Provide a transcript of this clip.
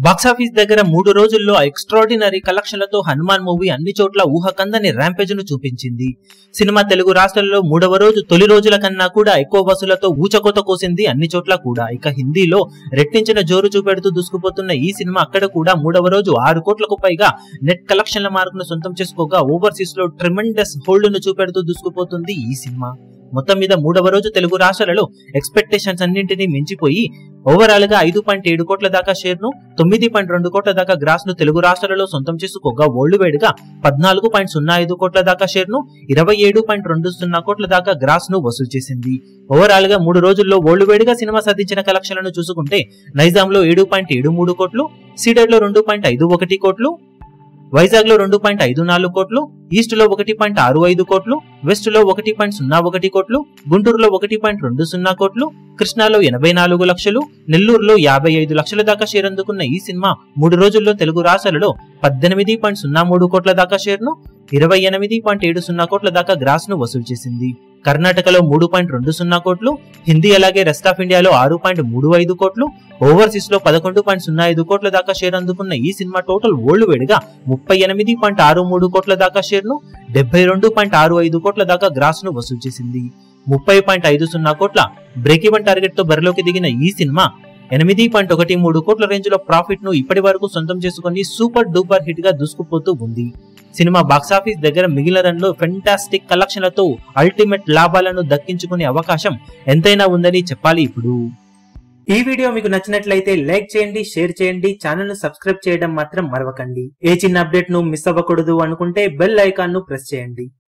box office దగ్గర మూడు రోజుల్లో ఎక్స్ట్రాడినరీ కలెక్షన్లతో హనుమాన్ మూవీ అన్ని చోట్ల ఊహకందని ర్యాంపేజ్ ను చూపించింది సినిమా తెలుగు రాష్ట్రాల్లో మూడవ రోజు తొలి రోజుల కన్నా కూడా ఎక్కువ వసూలతో ఊచకోత కోసింది అన్ని చోట్ల కూడా ఇక హిందీలో రెట్టించిన జోరు చూపెడుతూ దూసుకుపోతున్న ఈ సినిమా అక్కడ కూడా మూడవ రోజు ఆరు కోట్లకు పైగా నెట్ కలెక్షన్ల మార్కును సొంతం చేసుకోగా ఓవర్సీస్ లో ట్రిమెండస్ హోల్డ్ ను చూపెడుతూ దూసుకుపోతుంది ఈ సినిమా మొత్తం మీద మూడవ రోజు తెలుగు రాష్ట్రాలలో ఎక్స్పెక్టేషన్స్ అన్నింటినీ మించిపోయి ఓవరాల్ గా ఐదు పాయింట్ ఏడు కోట్ల దాకా షేర్ ను తొమ్మిది పాయింట్ రెండు కోట్ల దాకా గ్రాస్ ను తెలుగు రాష్ట్రాలలో సొంతం చేసుకోగా వరల్డ్ వైడ్ గా పద్నాలుగు పాయింట్ సున్నా ఐదు కోట్ల దాకా షేర్ ను ఇరవై ఏడు పాయింట్ రెండు సున్నా కోట్ల దాకా గ్రాస్ ను వసూలు చేసింది ఓవరాల్ గా మూడు రోజుల్లో వరల్డ్ వైడ్ గా సినిమా సాధించిన కలెక్షన్లను చూసుకుంటే నైజాం లో ఏడు పాయింట్ ఏడు మూడు కోట్లు సీడెడ్ లో రెండు పాయింట్ ఐదు ఒకటి కోట్లు వైజాగ్ లో రెండు పాయింట్ ఐదు నాలుగు కోట్లు ఈస్ట్ లో ఒకటి పాయింట్ ఆరు ఐదు కోట్లు వెస్ట్ లో ఒకటి పాయింట్ సున్నా ఒకటి కోట్లు గుంటూరులో ఒకటి పాయింట్ రెండు సున్నా కోట్లు కృష్ణాలో ఎనభై నాలుగు లక్షలు నెల్లూరులో యాభై ఐదు లక్షల దాకా షేర్ అందుకున్న ఈ సినిమా మూడు రోజుల్లో తెలుగు రాష్ట్రాలలో పద్దెనిమిది పాయింట్ సున్నా మూడు కోట్ల దాకా షేర్ను ఇరవై ఎనిమిది పాయింట్ ఏడు సున్నా కోట్ల దాకా గ్రాస్ ను వసూలు చేసింది కర్ణాటకలో మూడు పాయింట్ రెండు సున్నా కోట్లు హిందీ అలాగే రెస్ట్ ఆఫ్ ఇండియాలో ఆరు పాయింట్ మూడు ఐదు కోట్లు ఓవర్సీస్ లో పదకొండు పాయింట్ సున్నా ఐదు కోట్ల దాకా షేర్ అందుకున్న ఈ సినిమా టోటల్ వరల్డ్ వైడ్ గా ముప్పై ఎనిమిది పాయింట్ ఆరు మూడు కోట్ల దాకా షేర్ ను డెబ్బై రెండు పాయింట్ ఆరు ఐదు కోట్ల దాకా గ్రాస్ ను వసూలు చేసింది ముప్పై పాయింట్ ఐదు సున్నా కోట్ల బ్రేక్ ఈవెన్ టార్గెట్ తో బరిలోకి దిగిన ఈ సినిమా ఎనిమిది పాయింట్ ఒకటి మూడు కోట్ల రేంజ్ లో ప్రాఫిట్ ను ఇప్పటి వరకు సొంతం చేసుకుని సూపర్ డూపర్ హిట్ గా దూసుకుపోతూ ఉంది సినిమా బాక్సాఫీస్ దగ్గర మిగిలిన రన్ లో ఫెంటాస్టిక్ కలెక్షన్లతో అల్టిమేట్ లాభాలను దక్కించుకునే అవకాశం ఎంతైనా ఉందని చెప్పాలి ఇప్పుడు ఈ వీడియో మీకు నచ్చినట్లయితే లైక్ చేయండి షేర్ చేయండి ఛానల్ ను సబ్స్క్రైబ్ చేయడం మాత్రం మరవకండి ఏ చిన్న అప్డేట్ ను మిస్ అవ్వకూడదు అనుకుంటే బెల్ ఐకాన్ ను ప్రెస్ చేయండి